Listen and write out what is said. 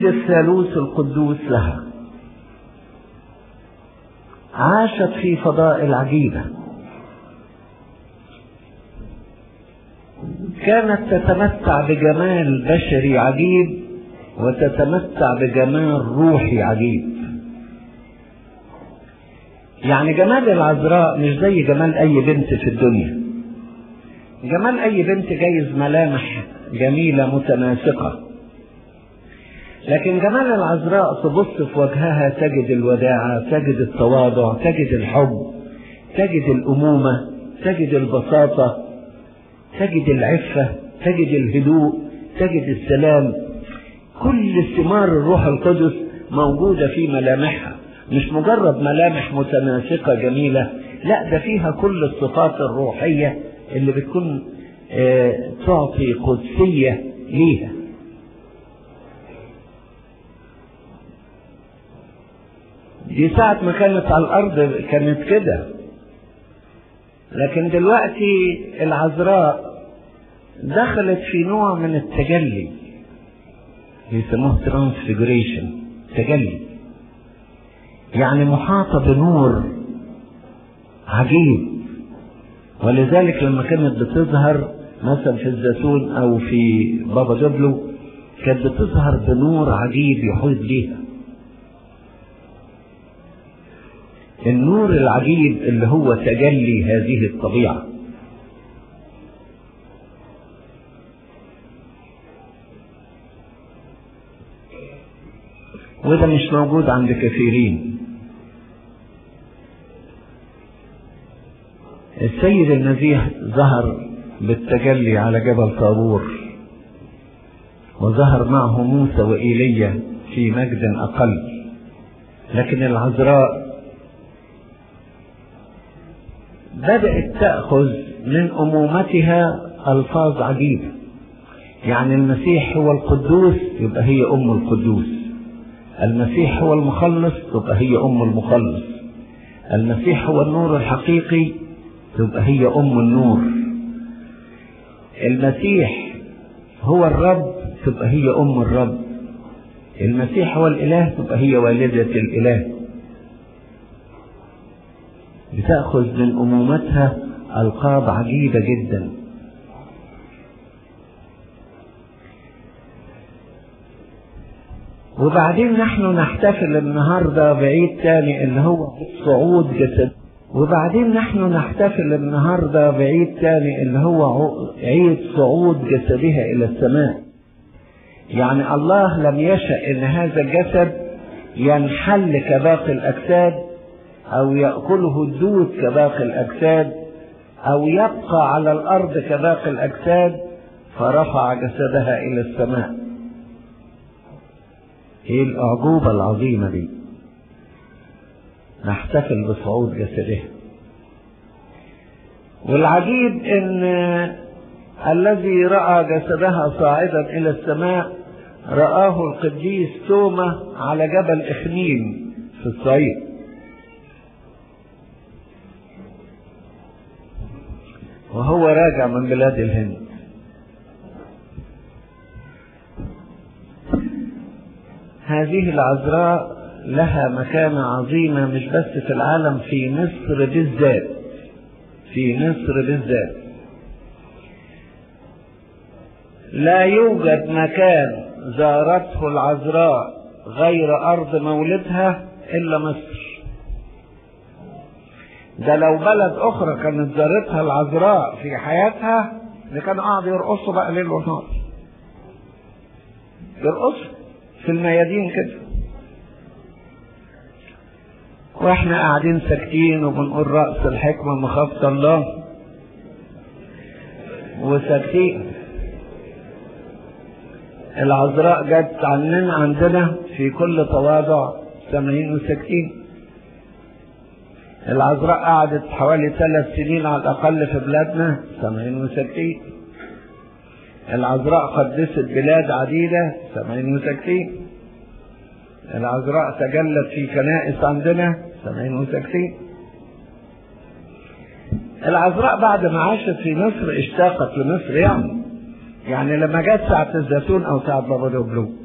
الثالوث القدوس لها عاشت في فضائل عجيبة كانت تتمتع بجمال بشري عجيب وتتمتع بجمال روحي عجيب يعني جمال العذراء مش زي جمال اي بنت في الدنيا جمال اي بنت جايز ملامح جميلة متناسقة لكن جمال العذراء تبص في وجهها تجد الوداعة تجد التواضع تجد الحب تجد الأمومة تجد البساطة تجد العفة تجد الهدوء تجد السلام كل ثمار الروح القدس موجودة في ملامحها مش مجرد ملامح متناسقة جميلة لا ده فيها كل الصفات الروحية اللي بتكون اه تعطي قدسية ليها دي ساعة ما كانت على الأرض كانت كده لكن دلوقتي العذراء دخلت في نوع من التجلي بيسموه ترانسفيجريشن تجلي يعني محاطة بنور عجيب ولذلك لما كانت بتظهر مثلا في الزيتون او في بابا جبلو كانت بتظهر بنور عجيب يحيط بيها النور العجيب اللي هو تجلي هذه الطبيعه وده مش موجود عند كثيرين السيد المسيح ظهر بالتجلي على جبل طابور وظهر معه موسى وإيليا في مجد أقل لكن العذراء بدأت تأخذ من أمومتها ألفاظ عجيبة يعني المسيح هو القدوس يبقى هي أم القدوس المسيح هو المخلص تبقى هي أم المخلص المسيح هو النور الحقيقي تبقى هي أم النور المسيح هو الرب تبقى هي أم الرب المسيح هو الإله تبقى هي والدة الإله بتأخذ من أمومتها ألقاب عجيبة جدا وبعدين نحن نحتفل النهاردة بعيد تاني اللي هو صعود جسد وبعدين نحن نحتفل النهاردة بعيد تاني اللي هو عيد صعود جسدها إلى السماء يعني الله لم يشأ أن هذا الجسد ينحل كباقي الأجساد أو يأكله الدود كباقي الأجساد أو يبقى على الأرض كباقي الأجساد فرفع جسدها إلى السماء ايه الاعجوبة العظيمة دي نحتفل بصعود جسدها والعجيب ان الذي رأى جسدها صاعدا الى السماء رآه القديس توما على جبل اخنيم في الصعيد وهو راجع من بلاد الهند هذه العذراء لها مكانة عظيمة مش بس في العالم في مصر بالذات في مصر بالذات لا يوجد مكان زارته العذراء غير أرض مولدها إلا مصر ده لو بلد أخرى كانت زارتها العذراء في حياتها اللي كانوا قاعدوا يرقصوا بقى ليل ونهار يرقصوا في الميادين كده واحنا قاعدين ساكتين وبنقول رأس الحكمة مخافة الله وساكتين العذراء جت عننا عندنا في كل تواضع سامعين وساكتين العذراء قعدت حوالي ثلاث سنين على الأقل في بلادنا سامعين وساكتين العذراء قدست بلاد عديدة سامعين وساكتين العذراء تجلت في كنائس عندنا سامعين وساكتين العذراء بعد ما عاشت في مصر اشتاقت لمصر يعني يعني لما جت ساعة الزيتون أو ساعة بابا دوبلو